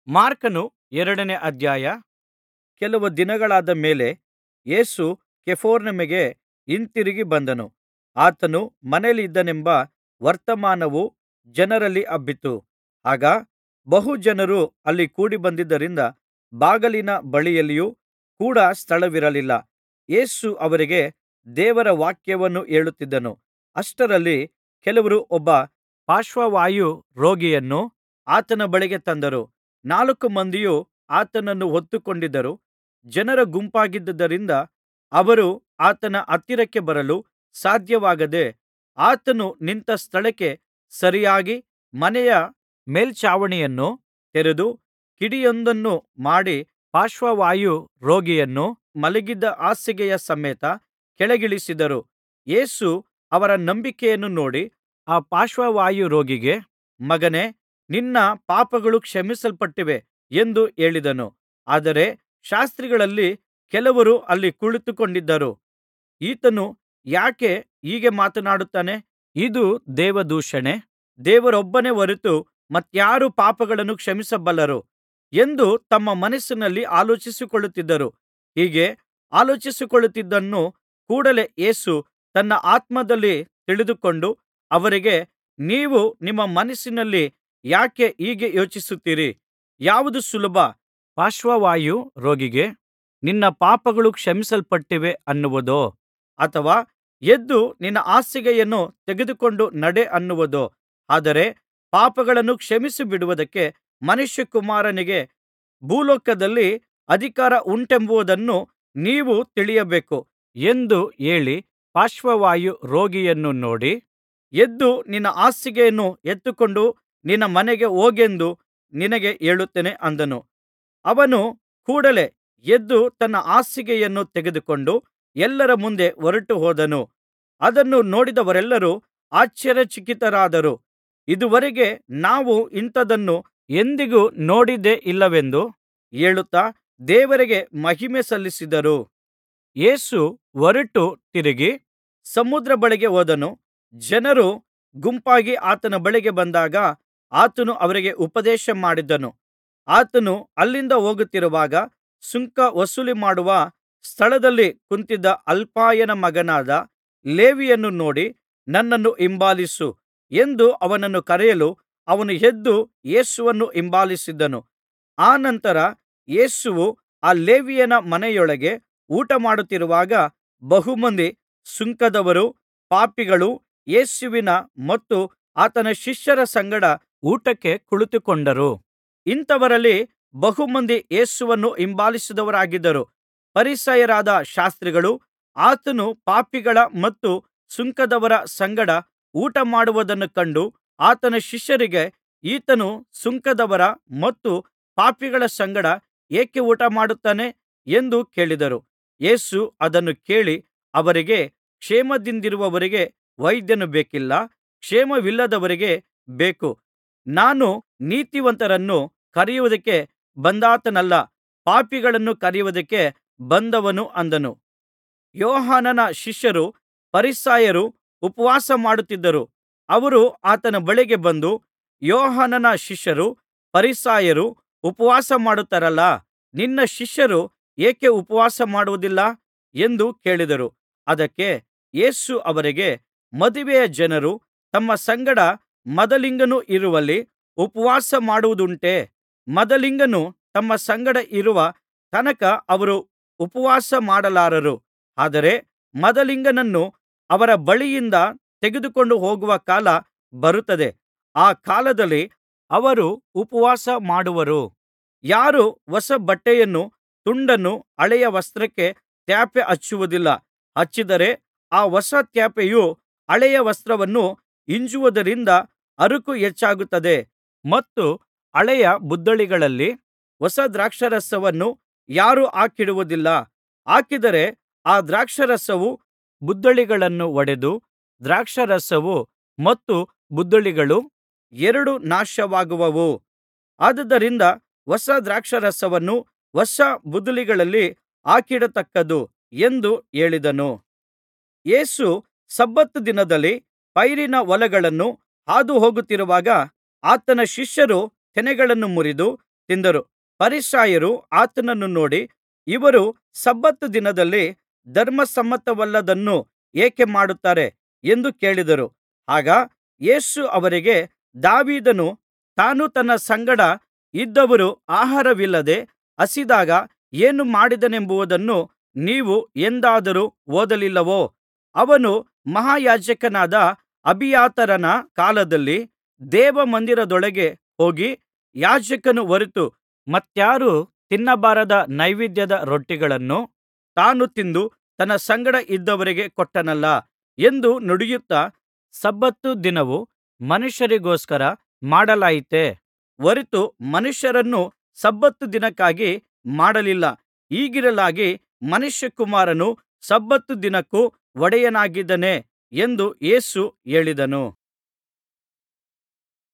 ಮಾರ್ಕನ ಎರಡನೇ ಅಧ್ಯಾಯ ಕೆಲವು ದಿನಗಳಾದ ಮೇಲೆ ಯೇಸು ಕಪೆರ್ನೌಮಿಗೆ ಹಿಂತಿರುಗಿ ಬಂದನು ಆತನು ಮನೆಯಲ್ಲಿದ್ದಾನೆಂಬ ವರ್ತಮಾನವು ಜನರಲ್ಲಿ ಹಬ್ಬಿತು ಆಗ ಬಹು ಜನರು ಅಲ್ಲಿ ಕೂಡಿಬಂದಿದ್ದರಿಂದ ಬಾಗಿಲಿನ ಬಳಿಯಲ್ಲಿಯೂ ಕೂಡ ಸ್ಥಳವಿರಲಿಲ್ಲ ಯೇಸು ಅವರಿಗೆ ದೇವರ ವಾಕ್ಯವನ್ನು ಹೇಳುತ್ತಿದ್ದನು ಅಷ್ಟರಲ್ಲಿ ಕೆಲವರು ಒಬ್ಬ ಪಾರ್ಶ್ವವಾಯು ರೋಗಿಯನ್ನು ಆತನ ಬಳಿಗೆ ತಂದರು ನಾಲ್ಕು ಮಂದಿಯು ಆತನನ್ನು ಹೊತ್ತುಕೊಂಡಿದ್ದರು ಜನರ ಗುಂಪಾಗಿದ್ದುದರಿಂದ ಅವರು ಆತನ ಹತ್ತಿರಕ್ಕೆ ಬರಲು ಸಾಧ್ಯವಾಗದೆ ಆತನು ನಿಂತ ಸ್ಥಳಕ್ಕೆ ಸರಿಯಾಗಿ ಮನೆಯ ಮೇಲ್ಛಾವಣಿಯನ್ನು ತೆರೆದು ಕಿಂಡಿಯೊಂದನ್ನು ಮಾಡಿ ಪಾರ್ಶ್ವವಾಯು ರೋಗಿಯನ್ನು ಮಲಗಿದ್ದ ಹಾಸಿಗೆಯ ಸಮೇತ ಕೆಳಗಿಳಿಸಿದರು ಯೇಸು ಅವರ ನಂಬಿಕೆಯನ್ನು ನೋಡಿ ಆ ಪಾರ್ಶ್ವವಾಯು ರೋಗಿಗೆ ಮಗನೇ ನಿನ್ನ ಪಾಪಗಳು ಕ್ಷಮಿಸಲ್ಪಟ್ಟಿವೆ ಎಂದು ಹೇಳಿದನು ಆದರೆ ಶಾಸ್ತ್ರಿಗಳಲ್ಲಿ ಕೆಲವರು ಅಲ್ಲಿ ಕುಳಿತುಕೊಂಡಿದ್ದರು ಈತನು ಯಾಕೆ ಹೀಗೆ ಮಾತನಾಡುತ್ತಾನೆ ಇದು ದೇವದೂಷಣೆ ದೇವರೊಬ್ಬನೇ ಹೊರತು ಮತ್ತಾರು ಪಾಪಗಳನ್ನು ಕ್ಷಮಿಸಬಲ್ಲರು ಎಂದು ತಮ್ಮ ಮನಸ್ಸಿನಲ್ಲಿ ಆಲೋಚಿಸಿಕೊಳ್ಳುತ್ತಿದ್ದರು ಹೀಗೆ ಆಲೋಚಿಸಿಕೊಳ್ಳುತ್ತಿದ್ದುದನ್ನು ಕೂಡಲೆ ಯೇಸು ತನ್ನ ಆತ್ಮದಲ್ಲಿ ತಿಳಿದುಕೊಂಡು ಅವರಿಗೆ ನೀವು ನಿಮ್ಮ ಮನಸ್ಸಿನಲ್ಲಿ ಯಾಕೆ ಹೀಗೆ ಯೋಚಿಸುತ್ತೀರಿ ಯಾವುದು ಸುಲಭ ಪಾರ್ಶ್ವವಾಯು ರೋಗಿಗೆ ನಿನ್ನ ಪಾಪಗಳು ಕ್ಷಮಿಸಲ್ಪಟ್ಟಿವೆ ಅನ್ನುವುದೋ ಅಥವಾ ಎದ್ದು ನಿನ್ನ ಹಾಸಿಗೆಯನ್ನು ತೆಗೆದುಕೊಂಡು ನಡೆ ಅನ್ನುವುದೋ ಆದರೆ ಪಾಪಗಳನ್ನು ಕ್ಷಮಿಸಿಬಿಡುವುದಕ್ಕೆ ಮನುಷ್ಯಕುಮಾರನಿಗೆ ಭೂಲೋಕದಲ್ಲಿ ಅಧಿಕಾರ ಉಂಟೆಂಬುದನ್ನು ನೀವು ತಿಳಿಯಬೇಕು ಎಂದು ಹೇಳಿ ಪಾರ್ಶ್ವವಾಯು ರೋಗಿಯನ್ನು ನೋಡಿ ಎದ್ದು ನಿನ್ನ ಹಾಸಿಗೆಯನ್ನು ಎತ್ತಿಕೊಂಡು ನಿನ್ನ ಮನೆಗೆ ಹೋಗೆಂದು ನಿನಗೆ ಹೇಳುತ್ತೇನೆ ಅಂದನು ಅವನು ಕೂಡಲೆ ಎದ್ದು ತನ್ನ ಹಾಸಿಗೆಯನ್ನು ತೆಗೆದುಕೊಂಡು ಎಲ್ಲರ ಮುಂದೆ ಹೊರಟುಹೋದನು ಅದನ್ನು ನೋಡಿದವರೆಲ್ಲರೂ ಆಶ್ಚರ್ಯಚಕಿತರಾದರು ಇದುವರೆಗೆ ನಾವು ಇಂಥದನ್ನು ಎಂದಿಗೂ ನೋಡಿದ್ದೇ ಇಲ್ಲವೆಂದು ಹೇಳುತ್ತಾ ದೇವರಿಗೆ ಮಹಿಮೆ ಸಲ್ಲಿಸಿದರು ಯೇಸು ಹೊರಟು ತಿರುಗಿ ಸಮುದ್ರ ಬಳಿಗೆ ಹೋದನು ಜನರು ಗುಂಪಾಗಿ ಆತನ ಬಳಿಗೆ ಬಂದಾಗ ಆತನು ಅವರಿಗೆ ಉಪದೇಶ ಮಾಡಿದನು ಆತನು ಅಲ್ಲಿಂದ ಹೋಗುತ್ತಿರುವಾಗ ಸುಂಕ ವಸೂಲಿಮಾಡುವ ಸ್ಥಳದಲ್ಲಿ ಕುಳಿತಿದ್ದ ಅಲ್ಫಾಯನ ಮಗನಾದ ಲೇವಿಯನ್ನು ನೋಡಿ ನನ್ನನ್ನು ಹಿಂಬಾಲಿಸು ಎಂದು ಅವನನ್ನು ಕರೆಯಲು ಅವನು ಎದ್ದು ಯೇಸುವನ್ನು ಹಿಂಬಾಲಿಸಿದನು ಅನಂತರ ಯೇಸುವು ಆ ಲೇವಿಯನ ಮನೆಯೊಳಗೆ ಊಟಮಾಡುತ್ತಿರುವಾಗ ಬಹು ಮಂದಿ ಸುಂಕದವರೂ ಪಾಪಿಗಳೂ ಯೇಸುವಿನ ಮತ್ತು ಆತನ ಶಿಷ್ಯರ ಸಂಗಡ ಊಟಕ್ಕೆ ಕುಳಿತುಕೊಂಡರು ಇಂಥವರಲ್ಲಿ ಬಹು ಮಂದಿ ಯೇಸುವನ್ನು ಹಿಂಬಾಲಿಸಿದವರಾಗಿದ್ದರು ಫರಿಸಾಯರಾದ ಶಾಸ್ತ್ರಿಗಳು ಆತನು ಪಾಪಿಗಳ ಮತ್ತು ಸುಂಕದವರ ಸಂಗಡ ಊಟಮಾಡುವುದನ್ನು ಕಂಡು ಆತನ ಶಿಷ್ಯರಿಗೆ ಈತನು ಸುಂಕದವರ ಮತ್ತು ಪಾಪಿಗಳ ಸಂಗಡ ಏಕೆ ಊಟಮಾಡುತ್ತಾನೆ ಎಂದು ಕೇಳಿದರು ಯೇಸು ಅದನ್ನು ಕೇಳಿ ಅವರಿಗೆ ಕ್ಷೇಮದಿಂದಿರುವವರಿಗೆ ವೈದ್ಯನು ಬೇಕಿಲ್ಲ ಕ್ಷೇಮವಿಲ್ಲದವರಿಗೆ ಬೇಕು ನಾನು ನೀತಿವಂತರನ್ನು ಕರೆಯುವುದಕ್ಕೆ ಬಂದಾತನಲ್ಲ ಪಾಪಿಗಳನ್ನು ಕರೆಯುವುದಕ್ಕೆ ಬಂದವನು ಅಂದನು ಯೋಹಾನನ ಶಿಷ್ಯರು ಫರಿಸಾಯರು ಉಪವಾಸ ಮಾಡುತ್ತಿದ್ದರು ಅವರು ಆತನ ಬಳಿಗೆ ಬಂದು ಯೋಹಾನನ ಶಿಷ್ಯರು ಫರಿಸಾಯರು ಉಪವಾಸ ಮಾಡುತ್ತಾರಲ್ಲಾ ನಿನ್ನ ಶಿಷ್ಯರು ಏಕೆ ಉಪವಾಸ ಮಾಡುವುದಿಲ್ಲ ಎಂದು ಕೇಳಿದರು ಅದಕ್ಕೆ ಯೇಸು ಅವರಿಗೆ ಮದುವೆಯ ಜನರು ತಮ್ಮ ಸಂಗಡ ಮದಲಿಂಗನು ಇರುವಲ್ಲಿ ಉಪವಾಸ ಮಾಡುವುದುಂಟೇ ಮದಲಿಂಗನು ತಮ್ಮ ಸಂಗಡ ಇರುವ ತನಕ ಅವರು ಉಪವಾಸ ಮಾಡಲಾರರು ಆದರೆ ಮದಲಿಂಗನನ್ನು ಅವರ ಬಳಿಯಿಂದ ತೆಗೆದುಕೊಂಡು ಹೋಗುವ ಕಾಲ ಬರುತ್ತದೆ ಆ ಕಾಲದಲ್ಲಿ ಅವರು ಉಪವಾಸ ಮಾಡುವರು ಯಾರೂ ಹೊಸ ಬಟ್ಟೆಯನ್ನು ತುಂಡನ್ನು ಹಳೆಯ ವಸ್ತ್ರಕ್ಕೆ ತ್ಯಾಪೆ ಹಚ್ಚುವುದಿಲ್ಲ ಹಚ್ಚಿದರೆ ಆ ಹೊಸ ತ್ಯಾಪೆಯು ಹಳೆಯ ವಸ್ತ್ರವನ್ನು ಹಿಂಜುವುದರಿಂದ ಹರಕು ಹೆಚ್ಚಾಗುತ್ತದೆ ಮತ್ತು ಹಳೆಯ ಬುದ್ದಲಿಗಳಲ್ಲಿ ಹೊಸ ದ್ರಾಕ್ಷಾರಸವನ್ನು ಯಾರೂ ಹಾಕಿಡುವುದಿಲ್ಲ ಹಾಕಿದರೆ ಆ ದ್ರಾಕ್ಷಾರಸವು ಬುದ್ದಲಿಗಳನ್ನು ಒಡೆದು ದ್ರಾಕ್ಷಾರಸವು ಮತ್ತು ಬುದ್ದಲಿಗಳು ಎರಡೂ ನಾಶವಾಗುವವು ಆದುದರಿಂದ ಹೊಸ ದ್ರಾಕ್ಷಾರಸವನ್ನು ಹೊಸ ಬುದ್ದಲಿಗಳಲ್ಲಿ ಹಾಕಿಡತಕ್ಕದ್ದು ಎಂದು ಹೇಳಿದನು ಯೇಸು ಸಬ್ಬತ್ ದಿನದಲ್ಲಿ ಪೈರಿನ ಹೊಲಗಳನ್ನು ಹಾದುಹೋಗುತ್ತಿರುವಾಗ ಆತನ ಶಿಷ್ಯರು ತೆನೆಗಳನ್ನು ಮುರಿದು ತಿಂದರು ಫರಿಸಾಯರು ಆತನನ್ನು ನೋಡಿ ಇವರು ಸಬ್ಬತ್ ದಿನದಲ್ಲಿ ಧರ್ಮಸಮ್ಮತವಲ್ಲದ್ದನ್ನು ಏಕೆ ಮಾಡುತ್ತಾರೆ ಎಂದು ಕೇಳಿದರು ಆಗ ಯೇಸು ಅವರಿಗೆ ದಾವೀದನು ತಾನೂ ತನ್ನ ಸಂಗಡ ಇದ್ದವರೂ ಆಹಾರವಿಲ್ಲದೆ ಹಸಿದಾಗ ಏನು ಮಾಡಿದನೆಂಬುದನ್ನು ನೀವು ಎಂದಾದರೂ ಓದಲಿಲ್ಲವೋ ಅವನು ಮಹಾಯಾಜಕನಾದ ಅಬಿಯಾತರನ ಕಾಲದಲ್ಲಿ ದೇವಮಂದಿರದೊಳಗೆ ಹೋಗಿ ಯಾಜಕನ ಹೊರತು ಮತ್ತಾರೂ ತಿನ್ನಬಾರದ ನೈವೇದ್ಯದ ರೊಟ್ಟಿಗಳನ್ನು ತಾನು ತಿಂದು ತನ್ನ ಸಂಗಡ ಇದ್ದವರಿಗೆ ಕೊಟ್ಟನಲ್ಲಾ ಎಂದು ನುಡಿಯುತ್ತಾ ಸಬ್ಬತ್ ದಿನವು ಮನುಷ್ಯರಿಗೋಸ್ಕರ ಮಾಡಲಾಯಿತೇ ಹೊರತು ಮನುಷ್ಯರನ್ನು ಸಬ್ಬತ್ ದಿನಕ್ಕಾಗಿ ಮಾಡಲಿಲ್ಲ ಹೀಗಿರಲಾಗಿ ಮನುಷ್ಯಕುಮಾರನು ಸಬ್ಬತ್ ದಿನಕ್ಕೂ ಒಡೆಯನಾಗಿದ್ದಾನೆ ಎಂದು ಯೇಸು ಹೇಳಿದನು